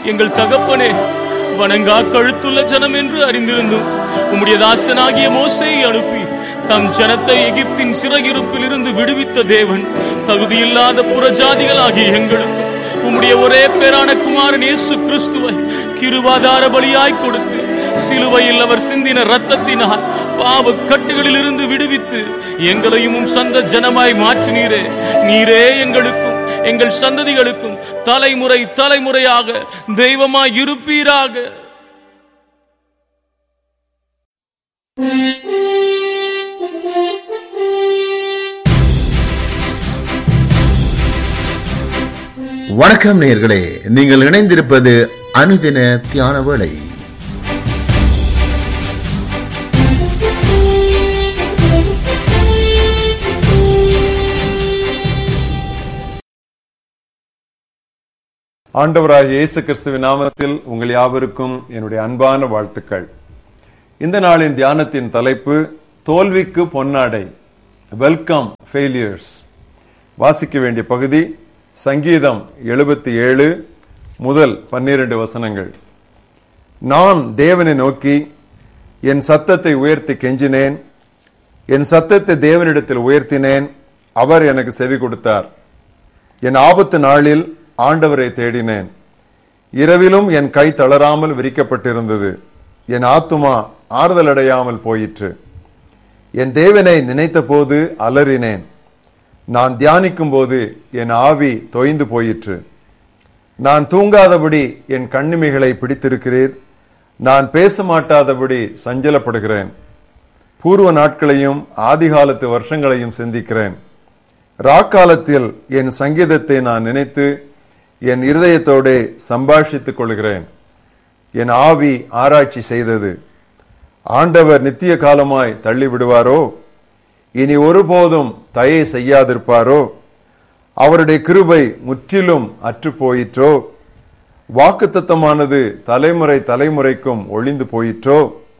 எங்கள் தகப்பனே வணங்கா கழுத்துள்ள ஜனம் என்று அறிந்திருந்தும் உம்முடைய தாசனாகிய மோசையை அனுப்பி தம் ஜனத்தை எகிப்தின் சிறகிருப்பில் இருந்து விடுவித்த தேவன் தகுதியில்லாத புறஜாதிகளாகிய எங்களுக்கும் உம்முடைய ஒரே பேரான குமாரன் இயேசு கிறிஸ்துவை கிருவாதார பலியாய் கொடுத்து சிலுவையில் அவர் சிந்தின ரத்தத்தினால் பாவ கட்டுகளில் இருந்து விடுவித்து எங்களையும் உம் சொந்த ஜனமாய் மாற்றினீரே நீரே எங்களுக்கும் எங்கள் சந்ததிகளுக்கும் தலைமுறை தலைமுறையாக தெய்வமாய் இருப்பீராக வணக்கம் நேயர்களே நீங்கள் இணைந்திருப்பது அனுதின தியான வேளை ஆண்டவராகிய இயேசு கிறிஸ்துவின் நாமத்தில் உங்கள் யாவருக்கும் என்னுடைய அன்பான வாழ்த்துக்கள் இந்த நாளின் தியானத்தின் தலைப்பு தோல்விக்கு பொன்னாடை வெல்கம் ஃபெயிலியர்ஸ் வாசிக்க வேண்டிய பகுதி சங்கீதம் எழுபத்தி ஏழு முதல் பன்னிரண்டு வசனங்கள் நான் தேவனை நோக்கி என் சத்தத்தை உயர்த்தி கெஞ்சினேன் என் சத்தத்தை தேவனிடத்தில் உயர்த்தினேன் அவர் எனக்கு செவி கொடுத்தார் என் ஆபத்து நாளில் ஆண்டவரை தேடினேன் இரவிலும் என் கை தளராமல் விரிக்கப்பட்டிருந்தது என் ஆத்துமா ஆறுதல் அடையாமல் போயிற்று என் தேவனை நினைத்த போது அலறினேன் நான் தியானிக்கும் போது என் ஆவி தொய்ந்து போயிற்று நான் தூங்காதபடி என் கண்ணிமைகளை பிடித்திருக்கிறீர் நான் பேச மாட்டாதபடி சஞ்சலப்படுகிறேன் பூர்வ நாட்களையும் ஆதிகாலத்து வருஷங்களையும் சிந்திக்கிறேன் ராக்காலத்தில் என் சங்கீதத்தை நான் நினைத்து என் இருதயத்தோடே சம்பாஷித்துக் கொள்கிறேன் என் ஆவி ஆராய்ச்சி செய்தது ஆண்டவர் நித்திய காலமாய் தள்ளி விடுவாரோ இனி ஒருபோதும் தயை செய்யாதிருப்பாரோ அவருடைய கிருபை முற்றிலும் அற்று போயிற்றோ வாக்குத்தத்தமானது தலைமுறை தலைமுறைக்கும் ஒளிந்து போயிற்றோ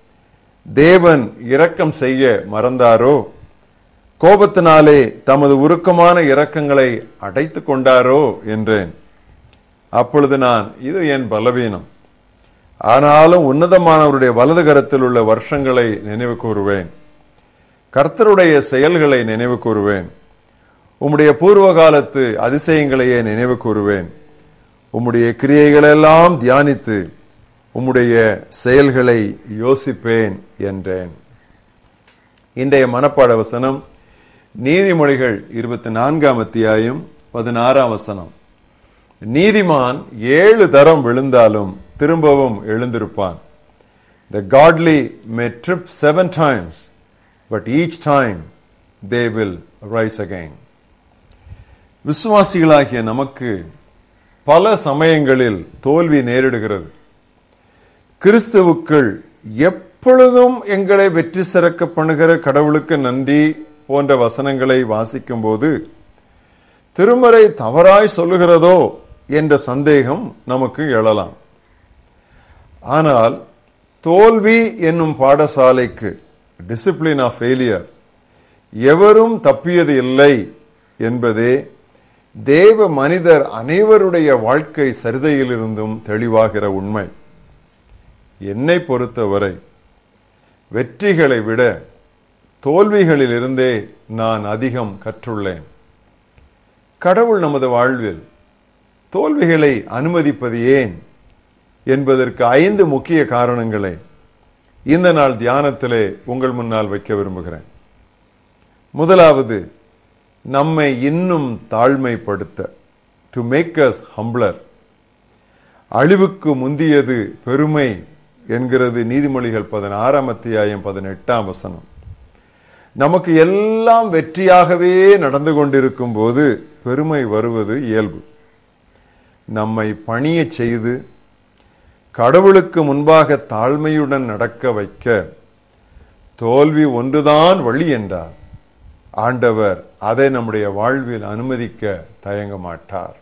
தேவன் இரக்கம் செய்ய மறந்தாரோ கோபத்தினாலே தமது உருக்கமான இரக்கங்களை அடைத்துக் கொண்டாரோ என்றேன் அப்பொழுது நான் இது என் பலவீனம் ஆனாலும் உன்னதமானவருடைய வலது கரத்தில் உள்ள வருஷங்களை நினைவு கூறுவேன் கர்த்தருடைய செயல்களை நினைவு கூறுவேன் உம்முடைய பூர்வ காலத்து அதிசயங்களையே நினைவு கூறுவேன் உம்முடைய கிரியைகளெல்லாம் தியானித்து உம்முடைய செயல்களை யோசிப்பேன் என்றேன் இன்றைய மனப்பாட வசனம் நீதிமொழிகள் இருபத்தி நான்காம் அத்தியாயம் பதினாறாம் வசனம் நீதிமான் ஏழு தரம் விழுந்தாலும் திரும்பவும் எழுந்திருப்பான் The godly may trip seven times, but each time they will rise again. விசுவாசிகளாகிய நமக்கு பல சமயங்களில் தோல்வி நேரிடுகிறது கிறிஸ்துவுக்குள் எப்பொழுதும் எங்களை வெற்றி சிறக்க பண்ணுகிற கடவுளுக்கு நன்றி போன்ற வசனங்களை வாசிக்கும் போது திருமறை தவறாய் சொல்லுகிறதோ என்ற சந்தேகம் நமக்கு எழலாம் ஆனால் தோல்வி என்னும் பாடசாலைக்கு டிசிப்ளின் ஆஃப் ஃபெயிலியர் எவரும் தப்பியது இல்லை என்பதே தேவ மனிதர் அனைவருடைய வாழ்க்கை சரிதையிலிருந்தும் தெளிவாகிற உண்மை என்னை பொறுத்தவரை வெற்றிகளை விட தோல்விகளிலிருந்தே நான் அதிகம் கற்றுள்ளேன் கடவுள் நமது வாழ்வில் தோல்விகளை அனுமதிப்பது ஏன் என்பதற்கு ஐந்து முக்கிய காரணங்களை இந்த நாள் தியானத்திலே உங்கள் முன்னால் வைக்க விரும்புகிறேன் முதலாவது நம்மை இன்னும் தாழ்மைப்படுத்த டு மேக் அஸ் ஹம்பிளர் அழிவுக்கு முந்தியது பெருமை என்கிறது நீதிமொழிகள் பதினாறாம் அத்தியாயம் பதினெட்டாம் வசனம் நமக்கு எல்லாம் வெற்றியாகவே நடந்து கொண்டிருக்கும் போது பெருமை வருவது இயல்பு நம்மை பணியச் செய்து கடவுளுக்கு முன்பாக தாழ்மையுடன் நடக்க வைக்க தோல்வி ஒன்றுதான் வழி என்றார் ஆண்டவர் அதை நம்முடைய வாழ்வில் அனுமதிக்க தயங்க மாட்டார்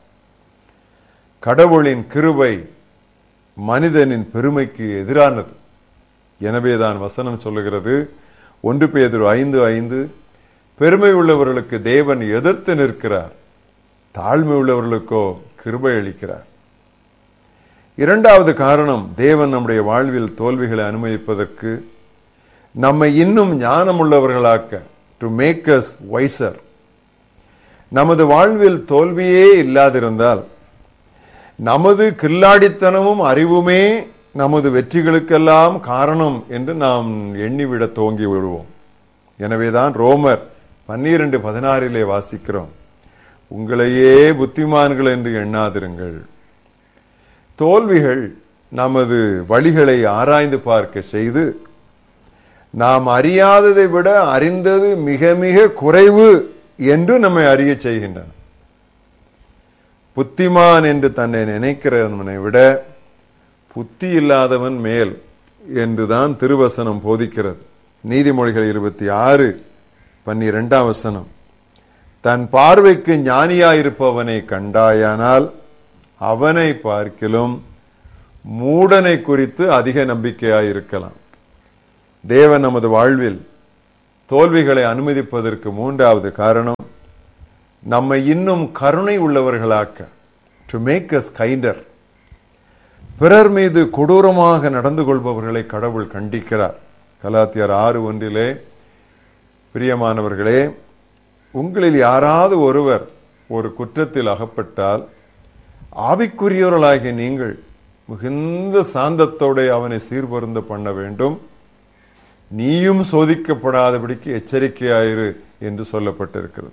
கடவுளின் கிருபை மனிதனின் பெருமைக்கு எதிரானது எனவேதான் வசனம் சொல்லுகிறது ஒன்று பேதுரு ஐந்து ஐந்து பெருமை உள்ளவர்களுக்கு தேவன் எதிர்த்து நிற்கிறார் தாழ்மை உள்ளவர்களுக்கோ கிருபை அளிக்கிறார் இரண்டாவது காரணம் தேவன் நம்முடைய வாழ்வில் தோல்விகளை அனுமதிப்பதற்கு நம்மை இன்னும் ஞானமுள்ளவர்களாக்க டு மேக் அஸ் வைசர் நமது வாழ்வில் தோல்வியே இல்லாதிருந்தால் நமது கில்லாடித்தனமும் அறிவுமே நமது வெற்றிகளுக்கெல்லாம் காரணம் என்று நாம் எண்ணிவிட துவங்கி விடுவோம் எனவேதான் ரோமர் பன்னிரண்டு பதினாறிலே வாசிக்கிறோம் உங்களையே புத்திமான்கள் என்று எண்ணாதிருங்கள் தோல்விகள் நமது வழிகளை ஆராய்ந்து பார்க்க செய்து நாம் அறியாததை விட அறிந்தது மிக மிக குறைவு என்று நம்மை அறிய செய்கின்றன புத்திமான் என்று தன்னை நினைக்கிறவனை விட புத்தி இல்லாதவன் மேல் என்றுதான் திருவசனம் போதிக்கிறது நீதிமொழிகள் இருபத்தி ஆறு பன்னிரெண்டாம் வசனம் தன் பார்வைக்கு ஞானியாயிருப்பவனை கண்டாயானால் அவனை பார்க்கிலும் மூடனை குறித்து அதிக நம்பிக்கையாயிருக்கலாம் தேவன் நமது வாழ்வில் தோல்விகளை அனுமதிப்பதற்கு மூன்றாவது காரணம் நம்மை இன்னும் கருணை உள்ளவர்களாக்க டு மேக் அஸ் கைண்டர் பிறர் மீது கொடூரமாக நடந்து கொள்பவர்களை கடவுள் கண்டிக்கிறார் கலாத்தியர் ஆறு ஒன்றிலே பிரியமானவர்களே உங்களில் யாராவது ஒருவர் ஒரு குற்றத்தில் அகப்பட்டால் ஆவிக்குரியவர்களாகிய நீங்கள் மிகுந்த சாந்தத்தோட அவனை சீர்பருந்த பண்ண வேண்டும் நீயும் சோதிக்கப்படாதபடிக்கு எச்சரிக்கையாயிரு என்று சொல்லப்பட்டிருக்கிறது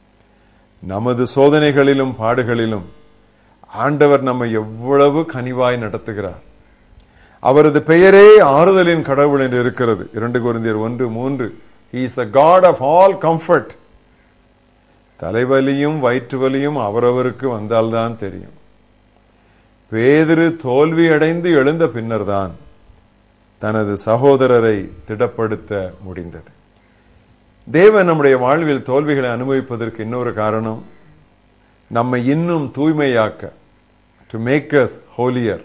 நமது சோதனைகளிலும் பாடுகளிலும் ஆண்டவர் நம்மை எவ்வளவு கனிவாய் நடத்துகிறார் அவரது பெயரே ஆறுதலின் கடவுள் என்று இருக்கிறது இரண்டு குருந்தியர் ஒன்று மூன்று is a god of all comfort தலைவலியும் வயிற்று வலியும் அவரவருக்கு வந்தால்தான் தெரியும் பேதிரு தோல்வி அடைந்து எழுந்த பின்னர்தான் தனது சகோதரரை திடப்படுத்த முடிந்தது தேவன் நம்முடைய வாழ்வில் தோல்விகளை அனுபவிப்பதற்கு இன்னொரு காரணம் நம்மை இன்னும் தூய்மையாக்க டு மேக் அஸ் ஹோலியர்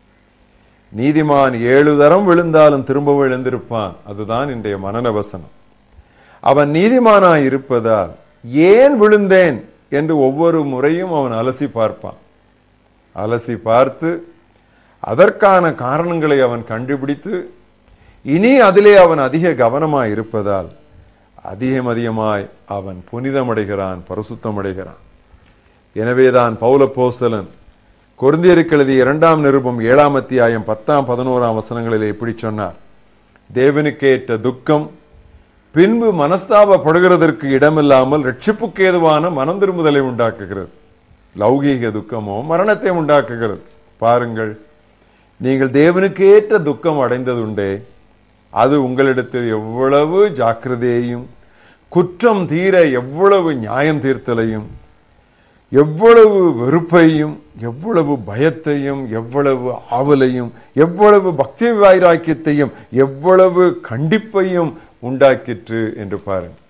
நீதிமான் ஏழு தரம் விழுந்தாலும் திரும்பவும் எழுந்திருப்பான் அதுதான் இன்றைய மனன வசனம் அவன் நீதிமானாய் இருப்பதால் ஏன் விழுந்தேன் என்று ஒவ்வொரு முறையும் அவன் அலசி பார்ப்பான் அலசி பார்த்து அதற்கான காரணங்களை அவன் கண்டுபிடித்து இனி அதிலே அவன் அதிக கவனமாய் இருப்பதால் அதிகம் அதிகமாய் அவன் புனிதமடைகிறான் பரிசுத்தமடைகிறான் எனவேதான் பௌல போசலன் கொருந்தியருக்கு எழுதிய இரண்டாம் நிருபம் ஏழாம் அத்தியாயம் பத்தாம் பதினோராம் வசனங்களில் இப்படி சொன்னார் தேவனுக்கேற்ற துக்கம் பின்பு மனஸ்தாபப்படுகிறதற்கு இடமில்லாமல் ரட்சிப்புக்கு ஏதுவான மனம் திரும்புதலை உண்டாக்குகிறது லௌகீக துக்கமோ மரணத்தை உண்டாக்குகிறது பாருங்கள் நீங்கள் தேவனுக்கு ஏற்ற துக்கம் அடைந்ததுண்டே அது உங்களிடத்தில் எவ்வளவு ஜாக்கிரதையையும் குற்றம் தீர எவ்வளவு நியாயம் தீர்த்தலையும் எவ்வளவு வெறுப்பையும் எவ்வளவு பயத்தையும் எவ்வளவு ஆவலையும் எவ்வளவு பக்தி வைராக்கியத்தையும் எவ்வளவு கண்டிப்பையும் உண்டாக்கிற்று என்று பாருங்கள்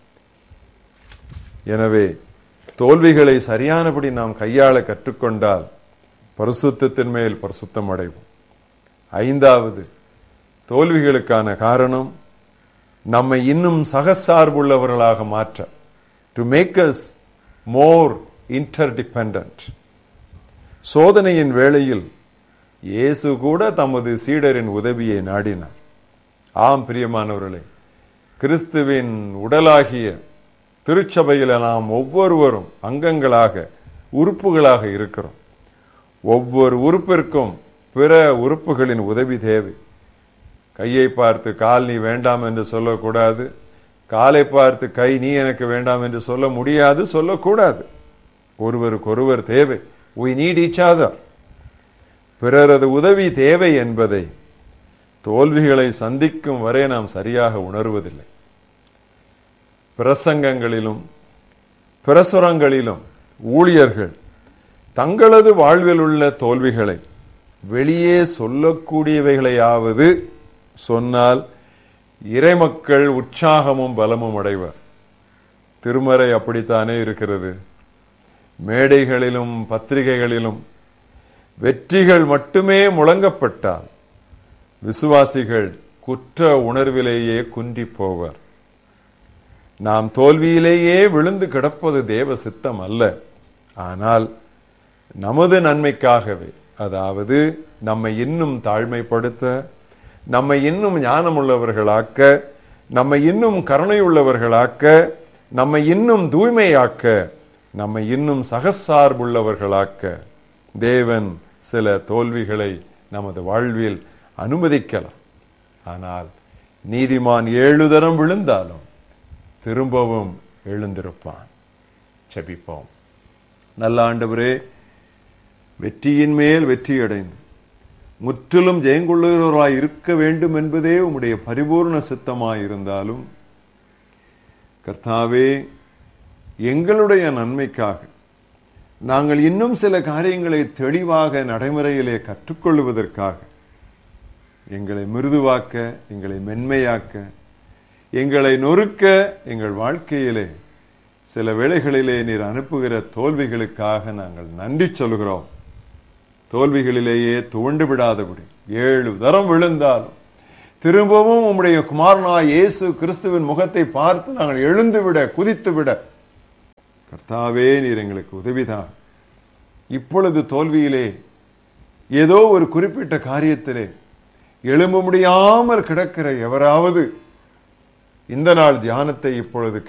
எனவே தோல்விகளை சரியானபடி நாம் கையாள கற்றுக்கொண்டால் பரிசுத்தத்தின் மேல் பரிசுத்தம் அடைவோம் ஐந்தாவது தோல்விகளுக்கான காரணம் நம்மை இன்னும் சகசார்புள்ளவர்களாக மாற்ற to make us more interdependent சோதனையின் வேளையில் இயேசு கூட தமது சீடரின் உதவியை நாடினார் ஆம் பிரியமானவர்களே கிறிஸ்துவின் உடலாகிய திருச்சபையில் நாம் ஒவ்வொருவரும் அங்கங்களாக உறுப்புகளாக இருக்கிறோம் ஒவ்வொரு உறுப்பிற்கும் பிற உறுப்புகளின் உதவி தேவை கையை பார்த்து கால் நீ வேண்டாம் என்று சொல்லக்கூடாது காலை பார்த்து கை நீ எனக்கு வேண்டாம் என்று சொல்ல முடியாது சொல்லக்கூடாது ஒருவருக்கொருவர் தேவை we need each other பிறரது உதவி தேவை என்பதை தோல்விகளை சந்திக்கும் வரை நாம் சரியாக உணர்வதில்லை பிரசங்கங்களிலும் பிரசுரங்களிலும் ஊழியர்கள் தங்களது வாழ்வில் உள்ள தோல்விகளை வெளியே சொல்லக்கூடியவைகளையாவது சொன்னால் இறைமக்கள் உற்சாகமும் பலமும் அடைவர் திருமறை அப்படித்தானே இருக்கிறது மேடைகளிலும் பத்திரிகைகளிலும் வெற்றிகள் மட்டுமே முழங்கப்பட்டால் விசுவாசிகள் குற்ற உணர்விலேயே குன்றி போவர் நாம் தோல்வியிலேயே விழுந்து கிடப்பது தேவ சித்தம் அல்ல ஆனால் நமது நன்மைக்காகவே அதாவது நம்மை இன்னும் தாழ்மைப்படுத்த நம்மை இன்னும் ஞானமுள்ளவர்களாக்க நம்மை இன்னும் கருணையுள்ளவர்களாக்க நம்மை இன்னும் தூய்மையாக்க நம்மை இன்னும் சகசார்புள்ளவர்களாக்க தேவன் சில தோல்விகளை நமது வாழ்வில் அனுமதிக்கலாம் ஆனால் நீதிமான் ஏழு தரம் விழுந்தாலும் திரும்பவும் எழுந்திருப்பான் செபிப்போம் நல்ல ஆண்டவரே வெற்றியின் மேல் வெற்றி அடைந்து முற்றிலும் ஜெயங்கொள்ளுகிறவராய் இருக்க வேண்டும் என்பதே உம்முடைய பரிபூர்ண சித்தமாய் இருந்தாலும் கர்த்தாவே எங்களுடைய நன்மைக்காக நாங்கள் இன்னும் சில காரியங்களை தெளிவாக நடைமுறையிலே கற்றுக்கொள்வதற்காக எங்களை மிருதுவாக்க எங்களை மென்மையாக்க எங்களை நொறுக்க எங்கள் வாழ்க்கையிலே சில வேளைகளிலே நீர் அனுப்புகிற தோல்விகளுக்காக நாங்கள் நன்றி சொல்கிறோம் தோல்விகளிலேயே துவண்டு விடாதபடி ஏழு தரம் விழுந்தாலும் திரும்பவும் உம்முடைய குமாரனாய் இயேசு கிறிஸ்துவின் முகத்தை பார்த்து நாங்கள் எழுந்து விட குதித்து விட கர்த்தாவே நீர் எங்களுக்கு உதவிதான் இப்பொழுது தோல்வியிலே ஏதோ ஒரு குறிப்பிட்ட காரியத்திலே எழும்ப முடியாமல் கிடக்கிற எவராவது இந்த நாள் தியானத்தை இப்பொழுது